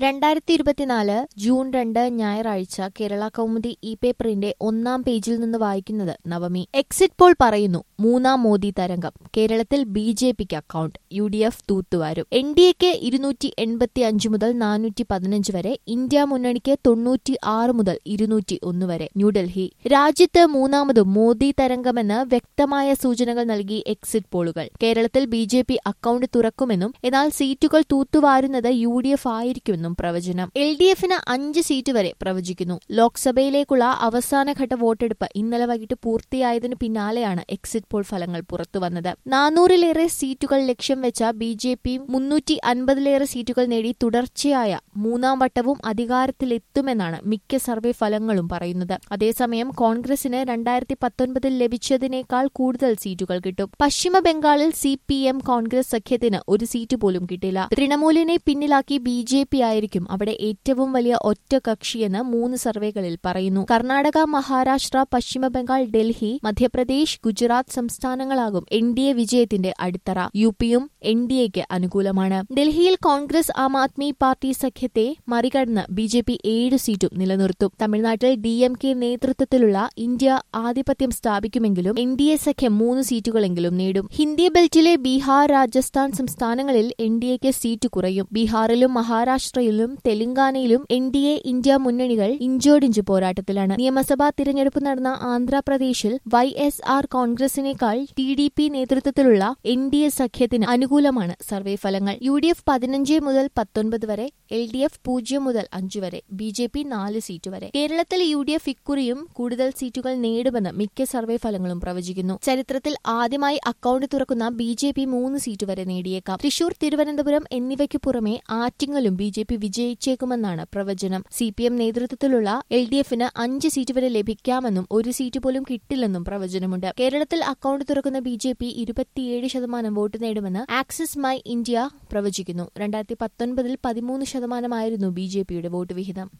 രണ്ടായിരത്തി ഇരുപത്തിനാല് ജൂൺ രണ്ട് ഞായറാഴ്ച കേരള കൗമുദി ഇ പേപ്പറിന്റെ ഒന്നാം പേജിൽ നിന്ന് വായിക്കുന്നത് നവമി എക്സിറ്റ് പോൾ പറയുന്നു മൂന്നാം മോദി തരംഗം കേരളത്തിൽ ബി ജെ പിക്ക് അക്കൌണ്ട് യു ഡി എഫ് തൂത്തുവാരും എൻ ഡി എക്ക് ഇരുന്നൂറ്റി എൺപത്തി അഞ്ച് മുതൽ നാനൂറ്റി പതിനഞ്ച് വരെ ഇന്ത്യ മുന്നണിക്ക് തൊണ്ണൂറ്റി ആറ് മുതൽ ഇരുന്നൂറ്റി ഒന്ന് വരെ ന്യൂഡൽഹി രാജ്യത്ത് മൂന്നാമതും മോദി തരംഗമെന്ന് വ്യക്തമായ സൂചനകൾ നൽകി എക്സിറ്റ് പോളുകൾ കേരളത്തിൽ ബി ജെ പി അക്കൌണ്ട് തുറക്കുമെന്നും എന്നാൽ സീറ്റുകൾ തൂത്തുവാരുന്നത് യു ഡി എഫ് ആയിരിക്കുമെന്നും പ്രവചനം എൽ ഡി എഫിന് അഞ്ച് സീറ്റ് വരെ പ്രവചിക്കുന്നു ലോക്സഭയിലേക്കുള്ള അവസാനഘട്ട വോട്ടെടുപ്പ് ഇന്നലെ വൈകിട്ട് പൂർത്തിയായതിനു പിന്നാലെയാണ് എക്സിറ്റ് പോൾ ഫലങ്ങൾ പുറത്തുവന്നത് നാനൂറിലേറെ സീറ്റുകൾ ലക്ഷ്യം വെച്ച ബി ജെ പി മുന്നൂറ്റി അൻപതിലേറെ സീറ്റുകൾ നേടി തുടർച്ചയായ മൂന്നാം വട്ടവും അധികാരത്തിലെത്തുമെന്നാണ് മിക്ക സർവേ ഫലങ്ങളും പറയുന്നത് അതേസമയം കോൺഗ്രസിന് രണ്ടായിരത്തി പത്തൊൻപതിൽ ലഭിച്ചതിനേക്കാൾ കൂടുതൽ സീറ്റുകൾ കിട്ടും പശ്ചിമ ബംഗാളിൽ സി പി എം കോൺഗ്രസ് സഖ്യത്തിന് ഒരു സീറ്റ് പോലും കിട്ടില്ല തൃണമൂലിനെ പിന്നിലാക്കി ബി ജെ പി ആയിരിക്കും അവിടെ ഏറ്റവും വലിയ ഒറ്റ കക്ഷിയെന്ന് മൂന്ന് സർവേകളിൽ പറയുന്നു കർണാടക മഹാരാഷ്ട്ര പശ്ചിമ ബംഗാൾ ഡൽഹി മധ്യപ്രദേശ് ഗുജറാത്ത് സംസ്ഥാനങ്ങളാകും എൻ ഡി എ വിജയത്തിന്റെ അടിത്തറ യു പിയും എൻ ഡി എക്ക് അനുകൂലമാണ് ഡൽഹിയിൽ കോൺഗ്രസ് ആം ആദ്മി പാർട്ടി സഖ്യത്തെ മറികടന്ന് ബി ജെ പി ഏഴ് സീറ്റും നിലനിർത്തും തമിഴ്നാട്ടിൽ ഡി എം കെ നേതൃത്വത്തിലുള്ള ഇന്ത്യ ആധിപത്യം സ്ഥാപിക്കുമെങ്കിലും എൻ ഡി എ സഖ്യം മൂന്ന് സീറ്റുകളെങ്കിലും നേടും ഹിന്ദി ബെൽറ്റിലെ ബീഹാർ രാജസ്ഥാൻ സംസ്ഥാനങ്ങളിൽ എൻ ഡി എക്ക് സീറ്റ് കുറയും ബീഹാറിലും മഹാരാഷ്ട്രയിലും തെലങ്കാനയിലും എൻ ഡി എ ഇന്ത്യ മുന്നണികൾ ഇഞ്ചോടിഞ്ച് പോരാട്ടത്തിലാണ് നിയമസഭാ തിരഞ്ഞെടുപ്പ് നടന്ന ആന്ധ്രാപ്രദേശിൽ വൈ എസ് ആർ കോൺഗ്രസിനേക്കാൾ ടി ഡി പി നേതൃത്വത്തിലുള്ള എൻ ഡി എ സഖ്യത്തിന് അനുകൂലമാണ് സർവേ ഫലങ്ങൾ യു ഡി എഫ് പതിനഞ്ച് മുതൽ പത്തൊൻപത് വരെ എൽ ഡി എഫ് പൂജ്യം മുതൽ അഞ്ച് വരെ ബി ജെ പി നാല് സീറ്റ് വരെ കേരളത്തിൽ യു ഡി എഫ് ഇക്കുറിയും കൂടുതൽ സീറ്റുകൾ നേടുമെന്ന് മിക്ക സർവേ ഫലങ്ങളും പ്രവചിക്കുന്നു ചരിത്രത്തിൽ ആദ്യമായി അക്കൌണ്ട് തുറക്കുന്ന ബി ജെ പി മൂന്ന് സീറ്റ് വരെ നേടിയേക്കാം തൃശൂർ തിരുവനന്തപുരം എന്നിവയ്ക്കു പുറമെ ആറ്റിങ്ങലും ബി ജെ പി വിജയിച്ചേക്കുമെന്നാണ് പ്രവചനം സി പി എം നേതൃത്വത്തിലുള്ള എൽ ഡി എഫിന് അഞ്ച് സീറ്റ് വരെ ലഭിക്കാമെന്നും ഒരു സീറ്റ് പോലും കിട്ടില്ലെന്നും പ്രവചനമുണ്ട് കേരളത്തിൽ അക്കൌണ്ട് തുറക്കുന്ന ബി ജെ പി ഇരുപത്തിയേഴ് ശതമാനം വോട്ട് നേടുമെന്ന് ആക്സിസ് മൈ ഇന്ത്യ പ്രവചിക്കുന്നു രണ്ടായിരത്തി പത്തൊൻപതിൽ പതിമൂന്ന് ശതമാനമായിരുന്നു ബി ജെ പിയുടെ വോട്ട് വിഹിതം